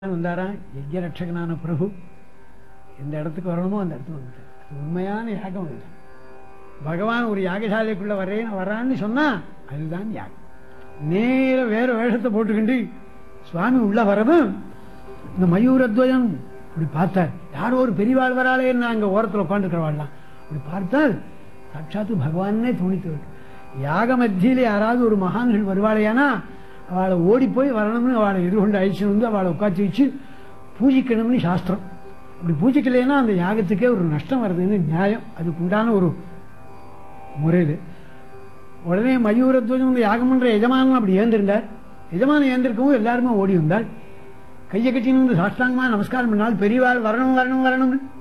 வந்தாராம் யஜ்ய ரட்சகனான பிரபு எந்த இடத்துக்கு வரணுமோ அந்த இடத்துக்கு வந்துட்டார் அது உண்மையான யாகம் அது பகவான் ஒரு யாகசாலைக்குள்ள வரேன்னு வரான்னு சொன்னா அதுதான் யாகம் நேர வேற வேஷத்தை போட்டுக்கிண்டு சுவாமி உள்ள வரவும் இந்த மயூரத்வயம் இப்படி பார்த்தார் யாரோ ஒரு பெரியவாள் வராளேன்னு அங்க ஓரத்தில் உட்காந்துருக்கிறவாள்லாம் அப்படி பார்த்தால் சாட்சாத்து பகவானே தோணித்து யாக மத்தியில யாராவது ஒரு மகான்கள் வருவாளையானா அவளை ஓடி போய் வரணும்னு அவளை எதிர்கொண்டு அழிச்சு வந்து அவளை உட்காந்து வச்சு பூஜிக்கணும்னு சாஸ்திரம் அப்படி பூஜிக்கலைன்னா அந்த யாகத்துக்கே ஒரு நஷ்டம் வருதுன்னு நியாயம் அதுக்கு உண்டான ஒரு முறையில் உடனே மயூரத்வஜம் இந்த யாகம் பண்ற எஜமானன் அப்படி ஏந்திருந்தார் எஜமானம் ஏந்திருக்கவும் எல்லாருமே ஓடி வந்தார் கையை கட்டின்னு வந்து சாஷ்டாங்கமா நமஸ்காரம் பண்ணால் பெரியவாள் வரணும் வரணும் வரணும்னு